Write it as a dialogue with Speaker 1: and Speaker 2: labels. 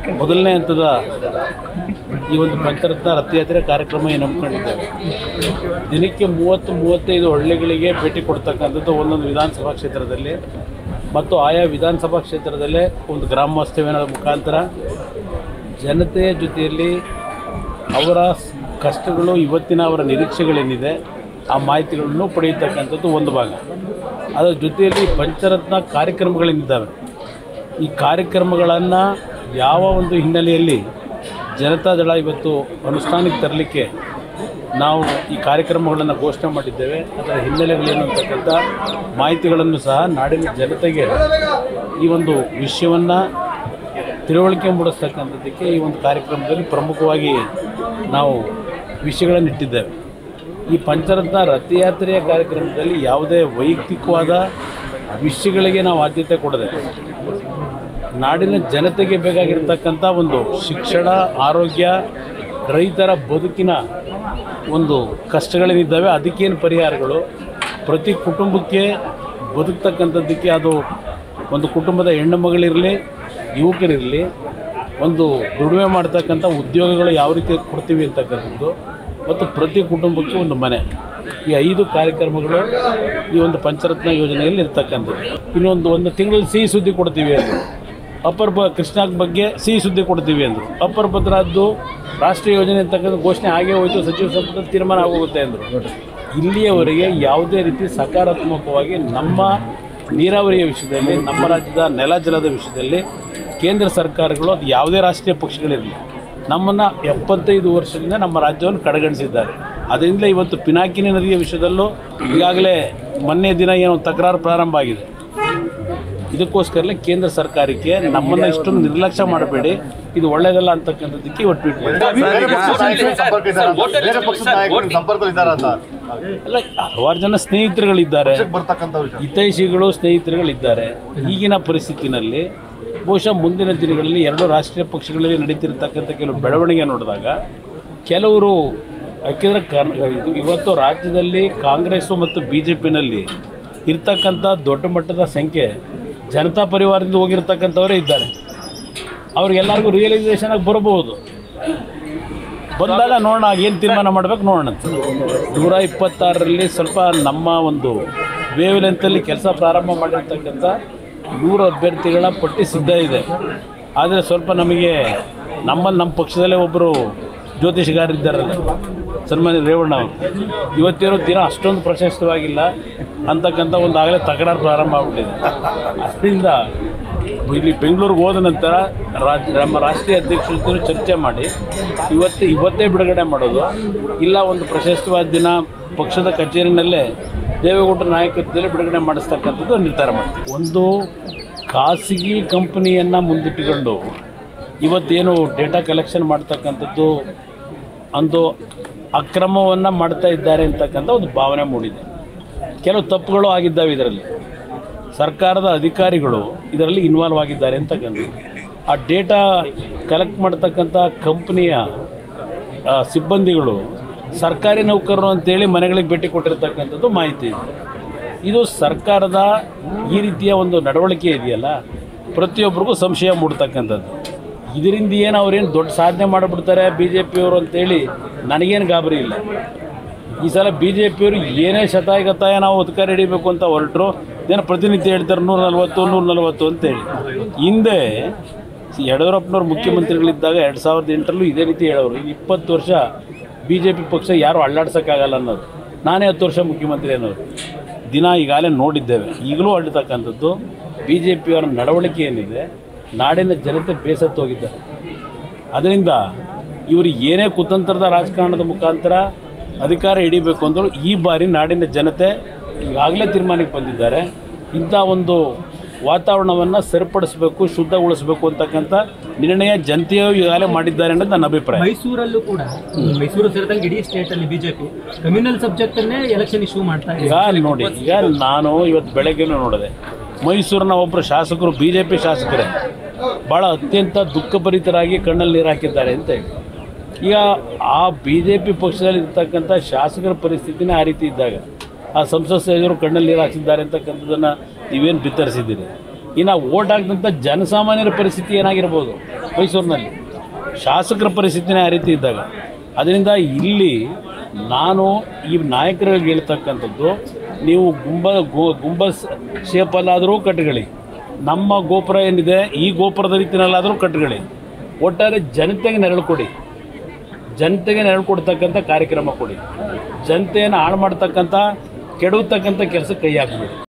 Speaker 1: ಮೊದಲನೇ ಹಂತದ ಈ ಒಂದು ಪಂಚರತ್ನ ರಥಯಾತ್ರೆ ಕಾರ್ಯಕ್ರಮ ಏನು ಹಮ್ಮಿಕೊಂಡಿದ್ದೇವೆ ದಿನಕ್ಕೆ ಮೂವತ್ತು ಮೂವತ್ತೈದು ಹಳ್ಳಿಗಳಿಗೆ ಭೇಟಿ ಕೊಡ್ತಕ್ಕಂಥದ್ದು ಒಂದೊಂದು ವಿಧಾನಸಭಾ ಕ್ಷೇತ್ರದಲ್ಲಿ ಮತ್ತು ಆಯಾ ವಿಧಾನಸಭಾ ಕ್ಷೇತ್ರದಲ್ಲೇ ಒಂದು ಗ್ರಾಮ ವಾಸ್ತವ್ಯದ ಮುಖಾಂತರ ಜನತೆಯ ಜೊತೆಯಲ್ಲಿ ಅವರ ಸ್- ಕಷ್ಟಗಳು ಇವತ್ತಿನ ಅವರ ನಿರೀಕ್ಷೆಗಳೇನಿದೆ ಆ ಮಾಹಿತಿಗಳನ್ನು ಪಡೆಯತಕ್ಕಂಥದ್ದು ಒಂದು ಭಾಗ ಅದರ ಜೊತೆಯಲ್ಲಿ ಪಂಚರತ್ನ ಕಾರ್ಯಕ್ರಮಗಳೇನಿದ್ದಾವೆ ಈ ಕಾರ್ಯಕ್ರಮಗಳನ್ನು ಯಾವ ಒಂದು ಹಿನ್ನೆಲೆಯಲ್ಲಿ ಜನತಾದಳ ಇವತ್ತು ಅನುಷ್ಠಾನಕ್ಕೆ ತರಲಿಕ್ಕೆ ನಾವು ಈ ಕಾರ್ಯಕ್ರಮಗಳನ್ನು ಘೋಷಣೆ ಮಾಡಿದ್ದೇವೆ ಅದರ ಹಿನ್ನೆಲೆಗಳೇನು ಅಂತಕ್ಕಂಥ ಮಾಹಿತಿಗಳನ್ನು ಸಹ ನಾಡಿನ ಜನತೆಗೆ ಈ ಒಂದು ವಿಷಯವನ್ನು ತಿಳುವಳಿಕೆ ಮೂಡಿಸ್ತಕ್ಕಂಥದ್ದಕ್ಕೆ ಈ ಒಂದು ಕಾರ್ಯಕ್ರಮದಲ್ಲಿ ಪ್ರಮುಖವಾಗಿ ನಾವು ವಿಷಯಗಳನ್ನು ಇಟ್ಟಿದ್ದೇವೆ ಈ ಪಂಚರತ್ನ ರಥಯಾತ್ರೆಯ ಕಾರ್ಯಕ್ರಮದಲ್ಲಿ ಯಾವುದೇ ವೈಯಕ್ತಿಕವಾದ ವಿಷಯಗಳಿಗೆ ನಾವು ಆದ್ಯತೆ ಕೊಡದೆ ನಾಡಿನ ಜನತೆಗೆ ಬೇಕಾಗಿರ್ತಕ್ಕಂಥ ಒಂದು ಶಿಕ್ಷಣ ಆರೋಗ್ಯ ರೈತರ ಬದುಕಿನ ಒಂದು ಕಷ್ಟಗಳೇನಿದ್ದಾವೆ ಅದಕ್ಕೇನು ಪರಿಹಾರಗಳು ಪ್ರತಿ ಕುಟುಂಬಕ್ಕೆ ಬದುಕ್ತಕ್ಕಂಥದ್ದಕ್ಕೆ ಅದು ಒಂದು ಕುಟುಂಬದ ಹೆಣ್ಣು ಮಗಳಿರಲಿ ಯುವಕರಿರಲಿ ಒಂದು ದುಡಿಮೆ ಮಾಡ್ತಕ್ಕಂಥ ಉದ್ಯೋಗಗಳು ಯಾವ ರೀತಿ ಕೊಡ್ತೀವಿ ಅಂತಕ್ಕಂಥದ್ದು ಮತ್ತು ಪ್ರತಿ ಕುಟುಂಬಕ್ಕೆ ಒಂದು ಮನೆ ಈ ಐದು ಕಾರ್ಯಕ್ರಮಗಳು ಈ ಒಂದು ಪಂಚರತ್ನ ಯೋಜನೆಯಲ್ಲಿ ಇರ್ತಕ್ಕಂಥದ್ದು ಇನ್ನೊಂದು ಒಂದು ತಿಂಗಳಲ್ಲಿ ಸಿಹಿ ಸುದ್ದಿ ಕೊಡ್ತೀವಿ ಅಂದರು ಅಪ್ಪರ್ ಬ ಕೃಷ್ಣಾಕ್ ಬಗ್ಗೆ ಸಿಹಿ ಸುದ್ದಿ ಕೊಡ್ತೀವಿ ಅಂದರು ಅಪ್ಪರ್ ಭದ್ರಾದ್ದು ರಾಷ್ಟ್ರೀಯ ಯೋಜನೆ ಅಂತಕ್ಕಂಥ ಘೋಷಣೆ ಆಗೇ ಹೋಯಿತು ಸಚಿವ ಸಂಪುಟದ ತೀರ್ಮಾನ ಆಗೋಗುತ್ತೆ ಅಂದರು ಇಲ್ಲಿಯವರೆಗೆ ಯಾವುದೇ ರೀತಿ ಸಕಾರಾತ್ಮಕವಾಗಿ ನಮ್ಮ ನೀರಾವರಿಯ ವಿಷಯದಲ್ಲಿ ನಮ್ಮ ರಾಜ್ಯದ ನೆಲ ಜಲದ ವಿಷಯದಲ್ಲಿ ಕೇಂದ್ರ ಸರ್ಕಾರಗಳು ಅದು ಯಾವುದೇ ರಾಷ್ಟ್ರೀಯ ಪಕ್ಷಗಳಿರಲಿ ನಮ್ಮನ್ನು ಎಪ್ಪತ್ತೈದು ವರ್ಷದಿಂದ ನಮ್ಮ ರಾಜ್ಯವನ್ನು ಕಡೆಗಣಿಸಿದ್ದಾರೆ ಅದರಿಂದಲೇ ಇವತ್ತು ಪಿನಾಕಿನಿ ನದಿಯ ವಿಷಯದಲ್ಲೂ ಈಗಾಗಲೇ ಮೊನ್ನೆ ದಿನ ಏನೋ ತಕರಾರು ಪ್ರಾರಂಭ ಆಗಿದೆ ಇದಕ್ಕೋಸ್ಕರಲೇ ಕೇಂದ್ರ ಸರ್ಕಾರಕ್ಕೆ ನಮ್ಮನ್ನು ಇಷ್ಟೊಂದು ನಿರ್ಲಕ್ಷ್ಯ ಮಾಡಬೇಡಿ ಇದು ಒಳ್ಳೆಯದಲ್ಲ ಅಂತಕ್ಕಂಥದ್ದಕ್ಕೆ ಇವತ್ತು ಟ್ವೀಟ್ ಮಾಡಿದ್ದಾರೆ
Speaker 2: ಬೇರೆ ಪಕ್ಷದ ನಾಯಕರು ಸಂಪರ್ಕ ಇದ್ದಾರಾ ಅಂತ? ಬೇರೆ ಪಕ್ಷದ ನಾಯಕರು ಸಂಪರ್ಕದಲ್ಲಿದ್ದಾರಾ ಅಂತ
Speaker 1: ಅಲ್ಲ ಹಲವಾರು ಜನ ಸ್ನೇಹಿತರುಗಳಿದ್ದಾರೆ
Speaker 2: ಪಕ್ಷಕ್ಕೆ ಬರ್ತಕ್ಕಂಥ ವಿಷಯ
Speaker 1: ಹಿತೈಷಿಗಳು ಸ್ನೇಹಿತರುಗಳಿದ್ದಾರೆ ಈಗಿನ ಪರಿಸ್ಥಿತಿನಲ್ಲಿ ಬಹುಶಃ ಮುಂದಿನ ದಿನಗಳಲ್ಲಿ ಎರಡು ರಾಷ್ಟ್ರೀಯ ಪಕ್ಷಗಳಲ್ಲಿ ನಡೀತಿರ್ತಕ್ಕಂಥ ಕೆಲವು ಬೆಳವಣಿಗೆ ನೋಡಿದಾಗ ಕೆಲವರು ಯಾಕೆಂದರೆ ಕರ್ ಇದು ಇವತ್ತು ರಾಜ್ಯದಲ್ಲಿ ಕಾಂಗ್ರೆಸ್ಸು ಮತ್ತು ಬಿ ಜೆ ಪಿನಲ್ಲಿ ಇರ್ತಕ್ಕಂಥ ದೊಡ್ಡ ಮಟ್ಟದ ಸಂಖ್ಯೆ ಜನತಾ ಪರಿವಾರದಿಂದ ಹೋಗಿರ್ತಕ್ಕಂಥವರೇ ಇದ್ದಾರೆ ಅವ್ರಿಗೆಲ್ಲರಿಗೂ ರಿಯಲೈಸೇಷನ್ ಆಗಿ ಬರಬಹುದು ಬಂದಾಗ ನೋಡೋಣ ಏನು ತೀರ್ಮಾನ ಮಾಡ್ಬೇಕು ನೋಡೋಣ ಅಂತ. ನೂರ ಇಪ್ಪತ್ತಾರರಲ್ಲಿ ಸ್ವಲ್ಪ ನಮ್ಮ ಒಂದು ವೇವ್ ಲೆಂತಲ್ಲಿ ಕೆಲಸ ಪ್ರಾರಂಭ ಮಾಡಿರ್ತಕ್ಕಂಥ ನೂರು ಅಭ್ಯರ್ಥಿಗಳ ಪಟ್ಟಿ ಸಿದ್ಧ ಇದೆ ಆದರೆ ಸ್ವಲ್ಪ ನಮಗೆ ನಮ್ಮಲ್ಲಿ ನಮ್ಮ ಪಕ್ಷದಲ್ಲೇ ಒಬ್ಬರು ಜ್ಯೋತಿಷಗಾರರಿದ್ದಾರಲ್ಲ ಸನ್ಮಾನ್ಯ ರೇವಣ್ಣ ಅವರು ಇವತ್ತಿರೋ ದಿನ ಅಷ್ಟೊಂದು ಪ್ರಶಸ್ತವಾಗಿಲ್ಲ ಅಂತಕ್ಕಂಥ ಒಂದು ಆಗಲೇ ತಕರಾರು ಪ್ರಾರಂಭ ಆಗ್ಬಿಟ್ಟಿದೆ ಅದರಿಂದ ಇಲ್ಲಿ ಬೆಂಗಳೂರಿಗೆ ಹೋದ ನಂತರ ರಾಜ್ ನಮ್ಮ ರಾಷ್ಟ್ರೀಯ ಅಧ್ಯಕ್ಷರ ಜೊತೆ ಚರ್ಚೆ ಮಾಡಿ ಇವತ್ತು ಇವತ್ತೇ ಬಿಡುಗಡೆ ಮಾಡೋದು ಇಲ್ಲ ಒಂದು ಪ್ರಶಸ್ತವಾದ ದಿನ ಪಕ್ಷದ ಕಚೇರಿನಲ್ಲೇ ದೇವೇಗೌಡರ ನಾಯಕತ್ವದಲ್ಲಿ ಬಿಡುಗಡೆ ಮಾಡಿಸ್ತಕ್ಕಂಥದ್ದು ನಿರ್ಧಾರ ಮಾಡ್ತೀವಿ ಒಂದು ಖಾಸಗಿ ಕಂಪನಿಯನ್ನು ಮುಂದಿಟ್ಟುಕೊಂಡು ಇವತ್ತೇನು ಡೇಟಾ ಕಲೆಕ್ಷನ್ ಮಾಡ್ತಕ್ಕಂಥದ್ದು ಒಂದು ಅಕ್ರಮವನ್ನು ಮಾಡ್ತಾ ಇದ್ದಾರೆ ಅಂತಕ್ಕಂಥ ಒಂದು ಭಾವನೆ ಮೂಡಿದೆ ಕೆಲವು ತಪ್ಪುಗಳು ಆಗಿದ್ದಾವೆ ಇದರಲ್ಲಿ ಸರ್ಕಾರದ ಅಧಿಕಾರಿಗಳು ಇದರಲ್ಲಿ ಇನ್ವಾಲ್ವ್ ಆಗಿದ್ದಾರೆ ಅಂತಕ್ಕಂಥ ಆ ಡೇಟಾ ಕಲೆಕ್ಟ್ ಮಾಡ್ತಕ್ಕಂಥ ಕಂಪ್ನಿಯ ಆ, ಸಿಬ್ಬಂದಿಗಳು ಸರ್ಕಾರಿ ನೌಕರರು ಅಂತೇಳಿ ಮನೆಗಳಿಗೆ ಭೇಟಿ ಕೊಟ್ಟಿರ್ತಕ್ಕಂಥದ್ದು ಮಾಹಿತಿ ಇದೆ ಇದು ಸರ್ಕಾರದ ಈ ರೀತಿಯ ಒಂದು ನಡವಳಿಕೆ ಇದೆಯಲ್ಲ ಪ್ರತಿಯೊಬ್ಬರಿಗೂ ಸಂಶಯ ಮೂಡ್ತಕ್ಕಂಥದ್ದು ಇದರಿಂದ ಏನು ಅವ್ರೇನು ದೊಡ್ಡ ಸಾಧನೆ ಮಾಡಿಬಿಡ್ತಾರೆ ಬಿ ಜೆ ಪಿಯವರು ಅಂತೇಳಿ ನನಗೇನು ಗಾಬರಿ ಇಲ್ಲ ಈ ಸಲ ಬಿ ಜೆ ಪಿಯವರು ಏನೇ ಶತಾಯ ಗತಾಯ ನಾವು ಅಧಿಕಾರ ಹಿಡಿಬೇಕು ಅಂತ ಹೊರಟರು ಏನೋ ಪ್ರತಿನಿತ್ಯ ಹೇಳ್ತಾರೆ ನೂರ ನಲ್ವತ್ತು ನೂರ ನಲ್ವತ್ತು ಅಂತೇಳಿ ಹಿಂದೆ ಯಡಿಯೂರಪ್ಪನವ್ರು ಮುಖ್ಯಮಂತ್ರಿಗಳಿದ್ದಾಗ ಎರಡು ಸಾವಿರದ ಎಂಟರಲ್ಲೂ ಇದೇ ರೀತಿ ಹೇಳೋರು ಈಗ ಇಪ್ಪತ್ತು ವರ್ಷ ಬಿ ಜೆ ಪಿ ಪಕ್ಷ ಯಾರು ಅಳ್ಳಾಡ್ಸೋಕ್ಕಾಗಲ್ಲ ಅನ್ನೋದು ನಾನೇ ಹತ್ತು ವರ್ಷ ಮುಖ್ಯಮಂತ್ರಿ ಅನ್ನೋರು ದಿನ ಈಗಾಗಲೇ ನೋಡಿದ್ದೇವೆ ಈಗಲೂ ಅಳ್ತಕ್ಕಂಥದ್ದು ಬಿ ಜೆ ಪಿಯವರ ನಡವಳಿಕೆ ಏನಿದೆ ನಾಡಿನ ಜನತೆ ಬೇಸತ್ತು ಹೋಗಿದ್ದಾರೆ ಅದರಿಂದ ಇವರು ಏನೇ ಕುತಂತ್ರದ ರಾಜಕಾರಣದ ಮುಖಾಂತರ ಅಧಿಕಾರ ಹಿಡಿಬೇಕು ಅಂದರೂ ಈ ಬಾರಿ ನಾಡಿನ ಜನತೆ ಈಗಾಗಲೇ ತೀರ್ಮಾನಕ್ಕೆ ಬಂದಿದ್ದಾರೆ ಇಂಥ ಒಂದು ವಾತಾವರಣವನ್ನು ಸರಿಪಡಿಸಬೇಕು ಶುದ್ಧಗೊಳಿಸಬೇಕು ಅಂತಕ್ಕಂಥ ನಿರ್ಣಯ ಜನತೆಯು ಈಗಾಗಲೇ ಮಾಡಿದ್ದಾರೆ ಅನ್ನೋದು ನನ್ನ ಅಭಿಪ್ರಾಯ
Speaker 3: ಮೈಸೂರಲ್ಲೂ ಕೂಡ ಮೈಸೂರು ಸೇರಿದಂಗೆ ಇಡೀ ಸ್ಟೇಟ್ ಅಲ್ಲಿ ಬಿಜೆಪಿ ಕಮ್ಯುನಲ್ ಸಬ್ಜೆಕ್ಟ್ ಅನ್ನೇ ಎಲೆಕ್ಷನ್ ಇಶ್ಯೂ ಮಾಡ್ತಾ ಇದೆ
Speaker 1: ಈಗ ನೋಡಿ ಈಗ ನಾನು ಇವತ್ತು ಬೆಳಗ್ಗೆನೂ ನೋಡಿದೆ ಮೈಸೂರಿನ ಒಬ್ಬರು ಶಾಸಕರು ಬಿ ಜೆ ಪಿ ಶಾಸಕರೇ ಭಾಳ ಅತ್ಯಂತ ದುಃಖಭರಿತರಾಗಿ ಕಣ್ಣಲ್ಲಿ ನೀರು ಹಾಕಿದ್ದಾರೆ ಅಂತ ಹೇಳಿ ಈಗ ಆ ಬಿ ಜೆ ಪಿ ಪಕ್ಷದಲ್ಲಿ ಇರ್ತಕ್ಕಂಥ ಶಾಸಕರ ಪರಿಸ್ಥಿತಿನೇ ಆ ರೀತಿ ಇದ್ದಾಗ ಆ ಸಂಸತ್ ಸದಸ್ಯರು ಕಣ್ಣಲ್ಲಿ ನೀರು ಹಾಕಿದ್ದಾರೆ ಅಂತಕ್ಕಂಥದ್ದನ್ನು ನೀವೇನು ಬಿತ್ತರಿಸಿದ್ದೀರಿ ಇನ್ನು ಓಟ್ ಹಾಕಿದಂಥ ಜನಸಾಮಾನ್ಯರ ಪರಿಸ್ಥಿತಿ ಏನಾಗಿರ್ಬೋದು ಮೈಸೂರಿನಲ್ಲಿ ಶಾಸಕರ ಪರಿಸ್ಥಿತಿನೇ ಆ ರೀತಿ ಇದ್ದಾಗ ಅದರಿಂದ ಇಲ್ಲಿ ನಾನು ಈ ನಾಯಕರಿಗೆ ಹೇಳ್ತಕ್ಕಂಥದ್ದು ನೀವು ಗುಂಬ ಗೋ ಗುಂಬಸ್ ಶೇಪಲ್ಲಾದರೂ ಕಟ್ಕೊಳ್ಳಿ ನಮ್ಮ ಗೋಪುರ ಏನಿದೆ ಈ ಗೋಪುರದ ರೀತಿಯಲ್ಲಾದರೂ ಕಟ್ಕೊಳ್ಳಿ ಒಟ್ಟಾರೆ ಜನತೆಗೆ ನೆರಳು ಕೊಡಿ ಜನತೆಗೆ ನೆರಳು ಕೊಡ್ತಕ್ಕಂಥ ಕಾರ್ಯಕ್ರಮ ಕೊಡಿ ಜನತೆಯನ್ನು ಹಾಳು ಮಾಡ್ತಕ್ಕಂಥ ಕೆಡವತಕ್ಕಂಥ ಕೆಲಸಕ್ಕೆ ಕೈ ಹಾಕಬೇಡಿ